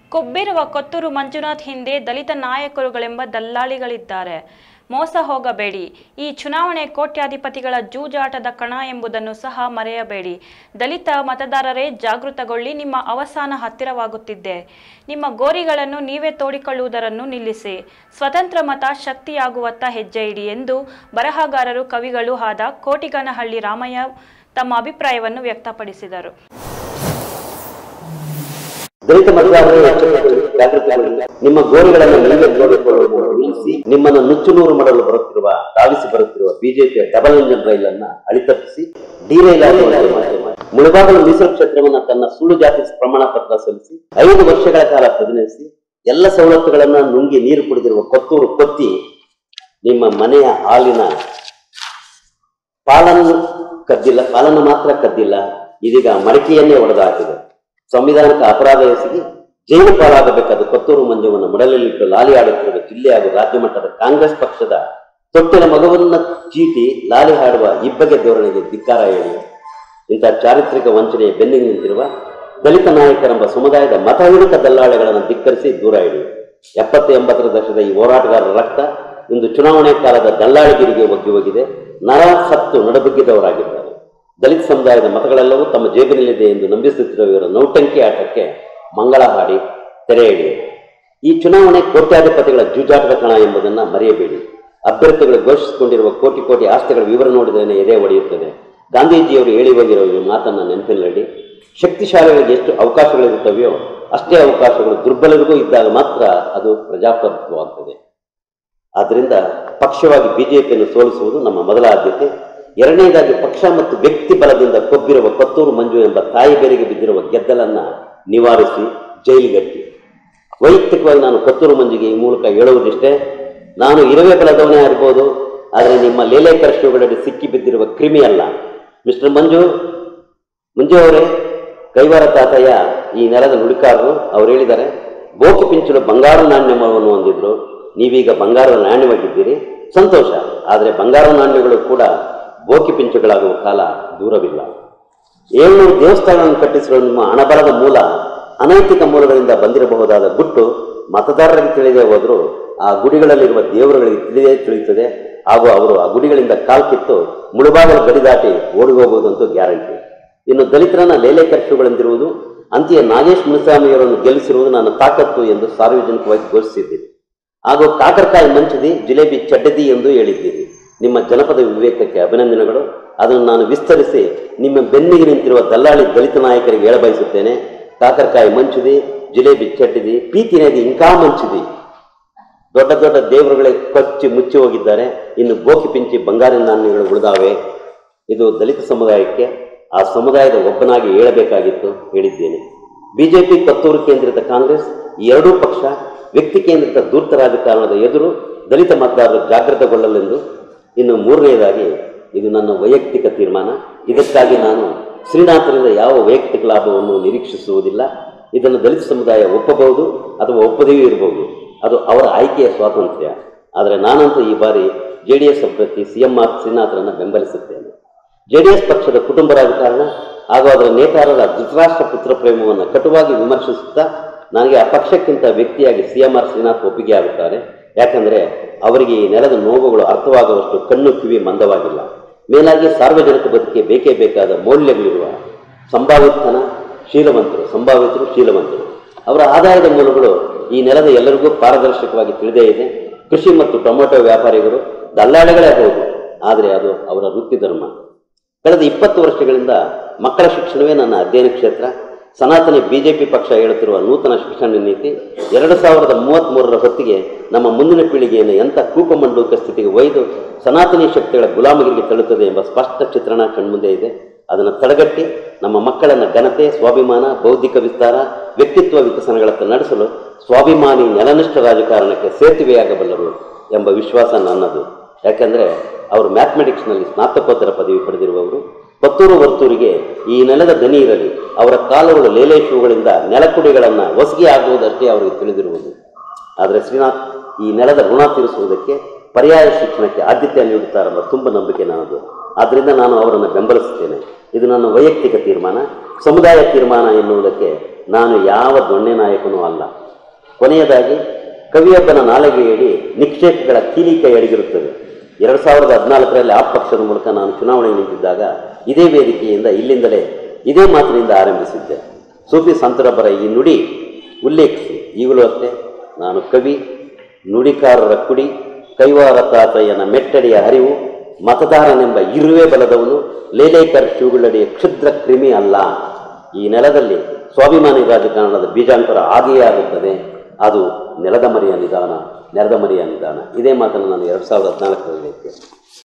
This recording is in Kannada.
ಕೊಬ್ಬಿರುವ ಕೊತ್ತೂರು ಮಂಜುನಾಥ್ ಹಿಂದೆ ದಲಿತ ನಾಯಕರುಗಳೆಂಬ ದಲ್ಲಾಳಿಗಳಿದ್ದಾರೆ ಮೋಸ ಹೋಗಬೇಡಿ ಈ ಚುನಾವಣೆ ಕೋಟ್ಯಾಧಿಪತಿಗಳ ಜೂಜಾಟದ ಕಣ ಎಂಬುದನ್ನು ಸಹ ಮರೆಯಬೇಡಿ ದಲಿತ ಮತದಾರರೇ ಜಾಗೃತಗೊಳ್ಳಿ ನಿಮ್ಮ ಅವಸಾನ ಹತ್ತಿರವಾಗುತ್ತಿದೆ ನಿಮ್ಮ ಗೋರಿಗಳನ್ನು ನೀವೇ ತೋಡಿಕೊಳ್ಳುವುದನ್ನು ನಿಲ್ಲಿಸಿ ಸ್ವತಂತ್ರ ಮತ ಶಕ್ತಿಯಾಗುವತ್ತ ಹೆಜ್ಜೆ ಇಡಿ ಎಂದು ಬರಹಗಾರರು ಕವಿಗಳು ಆದ ಕೋಟಿಗನಹಳ್ಳಿ ರಾಮಯ್ಯ ತಮ್ಮ ಅಭಿಪ್ರಾಯವನ್ನು ವ್ಯಕ್ತಪಡಿಸಿದರು ದಲಿತ ಮತದಾರರೇ ಎಚ್ಚೆತ್ತುಕೊಳ್ಳಿ, ಜಾಗೃತಿಗೊಳ್ಳಿ ನಿಮ್ಮ ಗೋರಿಗಳನ್ನು ನೀವೇ ತೋಡಿಕೊಳ್ಳುವುದನ್ನು ನಿಲ್ಲಿಸಿ ನಿಮ್ಮನ್ನು ನುಚ್ಚು ನೂರು ಮಾಡಲು ಬರುತ್ತಿರುವ ಧಾವಿಸಿ ಬರುತ್ತಿರುವ ಬಿಜೆಪಿಯ ಡಬಲ್ ಇಂಜನ್ ರೈಲ್ ಅನ್ನ ಅಳಿತಪ್ಪಿಸಿ ಡಿರೈಲ್ ಆಗುವಂತೆ ಮಾಡಿ ಮುಳಬಾಗಲು ಮೀಸಲು ಕ್ಷೇತ್ರವನ್ನ ತನ್ನ ಸುಳ್ಳು ಜಾತಿ ಪ್ರಮಾಣ ಪತ್ರ ಸಲ್ಲಿಸಿ ಐದು ವರ್ಷಗಳ ಕಾಲ ಪ್ರತಿನಿಧಿಸಿ ಎಲ್ಲ ಸವಲತ್ತುಗಳನ್ನ ನುಂಗಿ ನೀರು ಕುಡಿದಿರುವ ಕೊತ್ತೂರು ಕೊತ್ತಿ ನಿಮ್ಮ ಮನೆಯ ಹಾಲಿನ ಪಾಲನ್ನು ಕದ್ದಿಲ್ಲ ಪಾಲನ್ನು ಮಾತ್ರ ಕದ್ದಿಲ್ಲ ಇದೀಗ ಮಡಕೆಯನ್ನೇ ಒಡೆದು ಹಾಕಿದೆ ಸಂವಿಧಾನಕ್ಕೆ ಅಪರಾಧ ಎಸಗಿ ಜೈಲು ಪಾಲಾಗಬೇಕಾದ ಕೊತ್ತೂರು ಮಂಜುವನ್ನು ಮಡಲಲ್ಲಿಟ್ಟು ಲಾಲಿ ಆಡುತ್ತಿರುವ ಜಿಲ್ಲೆ ಹಾಗೂ ರಾಜ್ಯ ಮಟ್ಟದ ಕಾಂಗ್ರೆಸ್ ಪಕ್ಷದ ತೊಟ್ಟಿನ ಮಗವನ್ನ ಚೀಟಿ ಲಾಲಿ ಹಾಡುವ ಇಬ್ಬಗೆ ಧೋರಣೆಗೆ ಧಿಕ್ಕಾರ ಹೇಳಿ ಇಂಥ ಚಾರಿತ್ರಿಕ ವಂಚನೆಯ ಬೆನ್ನಿಗೆ ನಿಂತಿರುವ ದಲಿತ ನಾಯಕರೆಂಬ ಸಮುದಾಯದ ಮತಹಿಡಿತ ದಲ್ಲಾಳಿಗಳನ್ನು ಧಿಕ್ಕರಿಸಿ ದೂರ ಇಡಿ ಎಪ್ಪತ್ತು ಎಂಬತ್ತರ ದಶಕದ ಈ ಹೋರಾಟಗಾರರ ರಕ್ತ ಇಂದು ಚುನಾವಣೆ ಕಾಲದ ದಲ್ಲಾಳಿಗಿರಿಗೆ ಒಗ್ಗಿ ಹೋಗಿದೆ ನರ ಸತ್ತು ನಡಬಗ್ಗಿದವರಾಗಿದ್ದಾರೆ ದಲಿತ ಸಮುದಾಯದ ಮತಗಳೆಲ್ಲವೂ ತಮ್ಮ ಜೇಬಿನಲ್ಲಿದೆ ಎಂದು ನಂಬಿಸುತ್ತಿರುವ ಇವರ ನೌಟಂಕಿ ಆಟಕ್ಕೆ ಮಂಗಳ ಹಾಡಿ ತೆರೆ ಎಳೆಯಿರಿ ಈ ಚುನಾವಣೆ ಕೋಟ್ಯಾಧಿಪತಿಗಳ ಜೂಜಾಟದ ಕಣ ಎಂಬುದನ್ನು ಮರೆಯಬೇಡಿ ಅಭ್ಯರ್ಥಿಗಳು ಘೋಷಿಸಿಕೊಂಡಿರುವ ಕೋಟಿ ಕೋಟಿ ಆಸ್ತಿಗಳ ವಿವರ ನೋಡಿದರೆ ಎದೆ ಒಡೆಯುತ್ತದೆ ಗಾಂಧೀಜಿಯವರು ಹೇಳಿ ಹೋಗಿರೋ ಈ ಮಾತನ್ನು ನೆನಪಿನಲ್ಲಿಡಿ ಶಕ್ತಿಶಾಲಿಗಳಿಗೆ ಎಷ್ಟು ಅವಕಾಶಗಳಿರುತ್ತವೆಯೋ ಅಷ್ಟೇ ಅವಕಾಶಗಳು ದುರ್ಬಲರಿಗೂ ಇದ್ದಾಗ ಮಾತ್ರ ಅದು ಪ್ರಜಾಪ್ರಭುತ್ವವಾಗ್ತದೆ ಆದ್ದರಿಂದ ಪಕ್ಷವಾಗಿ ಬಿಜೆಪಿಯನ್ನು ಸೋಲಿಸುವುದು ನಮ್ಮ ಮೊದಲ ಆದ್ಯತೆ ಎರಡನೇದಾಗಿ ಪಕ್ಷ ಮತ್ತು ವ್ಯಕ್ತಿ ಬಲದಿಂದ ಕೊಬ್ಬಿರುವ ಕೊತ್ತೂರು ಮಂಜು ಎಂಬ ತಾಯಿ ಬೇರಿಗೆ ಬಿದ್ದಿರುವ ಗೆದ್ದಲನ್ನ ನಿವಾರಿಸಿ ಜೈಲಿಗಟ್ಟಿ ವೈಯಕ್ತಿಕವಾಗಿ ನಾನು ಕೊತ್ತೂರು ಮಂಜಿಗೆ ಈ ಮೂಲಕ ಹೇಳುವುದಿಷ್ಟೇ ನಾನು ಇರುವೆ ಬಲದವನೇ ಇರ್ಬೋದು ಆದರೆ ನಿಮ್ಮ ಲೇಲೇಕರ ಶಿವಗಳಲ್ಲಿ ಸಿಕ್ಕಿ ಬಿದ್ದಿರುವ ಕ್ರಿಮಿ ಅಲ್ಲ ಮಿಸ್ಟರ್ ಮಂಜು ಮಂಜು ಅವರೇ ಕೈವಾರ ತಾತಯ್ಯ ಈ ನೆಲದ ನುಡಿಕಾರರು ಅವ್ರು ಹೇಳಿದ್ದಾರೆ ಬೋಕಿ ಪಿಂಚಲು ಬಂಗಾರ ನಾಣ್ಯವನ್ನು ಹೊಂದಿದ್ರು ನೀವೀಗ ಬಂಗಾರದ ನಾಣ್ಯವಾಗಿದ್ದೀರಿ ಸಂತೋಷ ಆದರೆ ಬಂಗಾರ ನಾಣ್ಯಗಳು ಕೂಡ ಬೋಕಿ ಪಿಂಚುಗಳಾಗುವ ಕಾಲ ದೂರವಿಲ್ಲ ಏಳ್ನೂರು ದೇವಸ್ಥಾನಗಳನ್ನು ಕಟ್ಟಿಸಿರುವ ನಿಮ್ಮ ಹಣಬಲದ ಮೂಲ ಅನೈತಿಕ ಮೂಲಗಳಿಂದ ಬಂದಿರಬಹುದಾದ ಗುಟ್ಟು ಮತದಾರರಿಗೆ ತಿಳಿದೇ ಹೋದರೂ ಆ ಗುಡಿಗಳಲ್ಲಿರುವ ದೇವರುಗಳಿಗೆ ತಿಳಿದೇ ತಿಳಿಯುತ್ತದೆ ಹಾಗೂ ಅವರು ಆ ಗುಡಿಗಳಿಂದ ಕಾಲ್ಕಿತ್ತು ಮುಳುಬಾಗಲ ಗಡಿ ದಾಟಿ ಓಡಿ ಹೋಗುವುದಂತೂ ಗ್ಯಾರಂಟಿ ಇನ್ನು ದಲಿತರನ್ನ ಲೇಲೇಕರ್ಷುಗಳೆಂದಿರುವುದು ಅಂತ್ಯ ನಾಗೇಶ್ ಮುನಿಸ್ವಾಮಿಯವರನ್ನು ಗೆಲ್ಲಿಸಿರುವುದು ನನ್ನ ತಾಕತ್ತು ಎಂದು ಸಾರ್ವಜನಿಕವಾಗಿ ಘೋಷಿಸಿದ್ದೀರಿ ಹಾಗೂ ಕಾಕರಕಾಯಿ ಮಂಚದಿ ಜಿಲೇಬಿ ಚಡ್ಡದಿ ಎಂದು ಹೇಳಿದ್ದೀರಿ ನಿಮ್ಮ ಜನಪದ ವಿವೇಕಕ್ಕೆ ಅಭಿನಂದನೆಗಳು ಅದನ್ನು ನಾನು ವಿಸ್ತರಿಸಿ ನಿಮ್ಮ ಬೆನ್ನಿಗೆ ನಿಂತಿರುವ ದಲ್ಲಾಳಿ ದಲಿತ ನಾಯಕರಿಗೆ ಹೇಳಬಯಸುತ್ತೇನೆ ಕಾಕರಕಾಯಿ ಮಂಚುದಿ ಜಿಲೇಬಿ ಚಡ್ಡಿದಿ ಪೀತಿನದಿ ಇಂಕಾ ಮಂಚಿದಿ ದೊಡ್ಡ ದೊಡ್ಡ ದೇವರುಗಳೇ ಕೊಚ್ಚಿ ಮುಚ್ಚಿ ಹೋಗಿದ್ದಾರೆ ಇನ್ನು ಬೋಕಿ ಪಿಂಚಿ ಬಂಗಾರಿನ ನಾಣ್ಯಗಳು ಉಳಿದಾವೆ ಇದು ದಲಿತ ಸಮುದಾಯಕ್ಕೆ ಆ ಸಮುದಾಯದ ಒಬ್ಬನಾಗಿ ಹೇಳಬೇಕಾಗಿತ್ತು ಹೇಳಿದ್ದೇನೆ ಬಿಜೆಪಿ ಕೊತ್ತೂರು ಕೇಂದ್ರಿತ ಕಾಂಗ್ರೆಸ್ ಈ ಎರಡೂ ಪಕ್ಷ ವ್ಯಕ್ತಿ ಕೇಂದ್ರಿತ ಧೂರ್ತ ರಾಜಕಾರಣದ ಎದುರು ದಲಿತ ಮತದಾರರು ಜಾಗೃತಗೊಳ್ಳಲೆಂದು ಇನ್ನು ಮೂರನೆಯದಾಗಿ ಇದು ನನ್ನ ವೈಯಕ್ತಿಕ ತೀರ್ಮಾನ ಇದಕ್ಕಾಗಿ ನಾನು ಶ್ರೀನಾಥರಿಂದ ಯಾವ ವೈಯಕ್ತಿಕ ಲಾಭವನ್ನು ನಿರೀಕ್ಷಿಸುವುದಿಲ್ಲ ಇದನ್ನು ದಲಿತ ಸಮುದಾಯ ಒಪ್ಪಬಹುದು ಅಥವಾ ಒಪ್ಪದೆಯೂ ಇರಬಹುದು ಅದು ಅವರ ಆಯ್ಕೆಯ ಸ್ವಾತಂತ್ರ್ಯ ಆದರೆ ನಾನಂತೂ ಈ ಬಾರಿ ಜೆ ಡಿ ಎಸ್ ಅಭ್ಯರ್ಥಿ ಸಿ ಎಂ ಆರ್ ಶ್ರೀನಾಥರನ್ನು ಬೆಂಬಲಿಸುತ್ತೇನೆ ಜೆ ಡಿ ಎಸ್ ಪಕ್ಷದ ಕುಟುಂಬ ರಾಜಕಾರಣ ಹಾಗೂ ಅದರ ನೇತಾರರ ಧೃತರಾಷ್ಟ್ರ ಪುತ್ರ ಪ್ರೇಮವನ್ನು ಕಟುವಾಗಿ ವಿಮರ್ಶಿಸುತ್ತಾ ನನಗೆ ಆ ಪಕ್ಷಕ್ಕಿಂತ ವ್ಯಕ್ತಿಯಾಗಿ ಸಿ ಎಂ ಆರ್ ಶ್ರೀನಾಥ್ ಒಪ್ಪಿಗೆ ಆಗುತ್ತಾರೆ ಯಾಕಂದರೆ ಅವರಿಗೆ ಈ ನೆಲದ ನೋವುಗಳು ಅರ್ಥವಾಗುವಷ್ಟು ಕಣ್ಣು ಕಿವಿ ಮಂದವಾಗಿಲ್ಲ ಮೇಲಾಗಿ ಸಾರ್ವಜನಿಕ ಬದುಕಿಗೆ ಬೇಕೇ ಬೇಕಾದ ಮೌಲ್ಯಗಳಿರುವ ಸಂಭಾವಿತನ ಶೀಲವಂತರು ಸಂಭಾವಿತರು ಶೀಲವಂತರು ಅವರ ಆದಾಯದ ಮೂಲಗಳು ಈ ನೆಲದ ಎಲ್ಲರಿಗೂ ಪಾರದರ್ಶಕವಾಗಿ ತಿಳಿದೇ ಇದೆ ಕೃಷಿ ಮತ್ತು ಟೊಮೆಟೊ ವ್ಯಾಪಾರಿಗಳು ದಲ್ಲಾಳಿಗಳೇ ಹೌದು ಆದರೆ ಅದು ಅವರ ವೃತ್ತಿ ಧರ್ಮ ಕಳೆದ ಇಪ್ಪತ್ತು ವರ್ಷಗಳಿಂದ ಮಕ್ಕಳ ಶಿಕ್ಷಣವೇ ನನ್ನ ಅಧ್ಯಯನ ಕ್ಷೇತ್ರ ಸನಾತನಿ ಬಿಜೆಪಿ ಪಕ್ಷ ಹೇಳುತ್ತಿರುವ ನೂತನ ಶಿಕ್ಷಣ ನೀತಿ ಎರಡು ಸಾವಿರದ ಮೂವತ್ತ್ಮೂರರ ಹೊತ್ತಿಗೆ ನಮ್ಮ ಮುಂದಿನ ಪೀಳಿಗೆಯನ್ನು ಎಂಥ ಕೂಪಮಂಡೂಕ ಸ್ಥಿತಿಗೆ ಒಯ್ದು ಸನಾತನಿ ಶಕ್ತಿಗಳ ಗುಲಾಮಗಿರಿಗೆ ತಳ್ಳುತ್ತದೆ ಎಂಬ ಸ್ಪಷ್ಟ ಚಿತ್ರಣ ಕಣ್ಮುಂದೆ ಇದೆ ಅದನ್ನು ತಡೆಗಟ್ಟಿ ನಮ್ಮ ಮಕ್ಕಳನ್ನು ಘನತೆ ಸ್ವಾಭಿಮಾನ ಬೌದ್ಧಿಕ ವಿಸ್ತಾರ ವ್ಯಕ್ತಿತ್ವ ವಿಕಸನಗಳತ್ತ ನಡೆಸಲು ಸ್ವಾಭಿಮಾನಿ ನೆಲನಿಷ್ಠ ರಾಜಕಾರಣಕ್ಕೆ ಸೇತುವೆಯಾಗಬಲ್ಲರು ಎಂಬ ವಿಶ್ವಾಸ ನನ್ನದು ಯಾಕೆಂದರೆ ಅವರು ಮ್ಯಾಥಮೆಟಿಕ್ಸ್ನಲ್ಲಿ ಸ್ನಾತಕೋತ್ತರ ಪದವಿ ಪಡೆದಿರುವವರು ಪತ್ತೂರು ವರ್ತೂರಿಗೆ ಈ ನೆಲದ ದನಿ ಇರಲಿ ಅವರ ಕಾಲುಗಳು ಲೇಲೇಶುಗಳಿಂದ ನೆಲಕುಡಿಗಳನ್ನು ಒಸಗಿ ಆಗುವುದಷ್ಟೇ ಅವರಿಗೆ ತಿಳಿದಿರುವುದು ಆದರೆ ಶ್ರೀನಾಥ್ ಈ ನೆಲದ ಋಣ ತೀರಿಸುವುದಕ್ಕೆ ಪರ್ಯಾಯ ಶಿಕ್ಷಣಕ್ಕೆ ಆದ್ಯತೆ ನೀಡುತ್ತಾರೆಂಬ ತುಂಬ ನಂಬಿಕೆ ನನ್ನದು ಆದ್ದರಿಂದ ನಾನು ಅವರನ್ನು ಬೆಂಬಲಿಸುತ್ತೇನೆ ಇದು ನನ್ನ ವೈಯಕ್ತಿಕ ತೀರ್ಮಾನ ಸಮುದಾಯ ತೀರ್ಮಾನ ಎನ್ನುವುದಕ್ಕೆ ನಾನು ಯಾವ ದೊಣ್ಣೆ ನಾಯಕನೂ ಅಲ್ಲ ಕೊನೆಯದಾಗಿ ಕವಿಯೊಬ್ಬನ ನಾಲಿಗೆಯಡಿ ನಿಕ್ಷೇಪಗಳ ಕೀಲಿಕೈ ಅಡಗಿರುತ್ತದೆ ಎರಡು ಸಾವಿರದ ಹದಿನಾಲ್ಕರಲ್ಲಿ ಆ ಪಕ್ಷದ ಮೂಲಕ ನಾನು ಚುನಾವಣೆ ನಿಂತಿದ್ದಾಗ ಇದೇ ವೇದಿಕೆಯಿಂದ ಇಲ್ಲಿಂದಲೇ ಇದೇ ಮಾತಿನಿಂದ ಆರಂಭಿಸಿದ್ದೆ ಸೂಫಿ ಸಂತರೊಬ್ಬರ ಈ ನುಡಿ ಉಲ್ಲೇಖಿಸಿ ಈಗಲೂ ಅಷ್ಟೇ ನಾನು ಕವಿ ನುಡಿಕಾರರ ಕುಡಿ ಕೈವಾರ ತಾತಯ್ಯನ ಮೆಟ್ಟಡೆಯ ಹರಿವು ಮತದಾರನೆಂಬ ಇರುವೆ ಬಲದವನು ಲೇಲೇಕರ್ ಶಿವುಗಳಡಿಯ ಕ್ಷುದ್ರ ಕ್ರಿಮಿ ಅಲ್ಲ ಈ ನೆಲದಲ್ಲಿ ಸ್ವಾಭಿಮಾನಿ ರಾಜಕಾರಣದ ಬೀಜಾಂಕರ ಆಗಿಯೇ ಆಗುತ್ತದೆ ಅದು ನೆಲದ ಮರಿಯ ನಿಧಾನ ನೆಲದ ಮರಿಯ ನಿಧಾನ ಇದೇ ಮಾತನ್ನು ನಾನು ಎರಡು ಸಾವಿರದ ಹದಿನಾಲ್ಕರಲ್ಲಿ ಹೇಳಿದ್ದೆ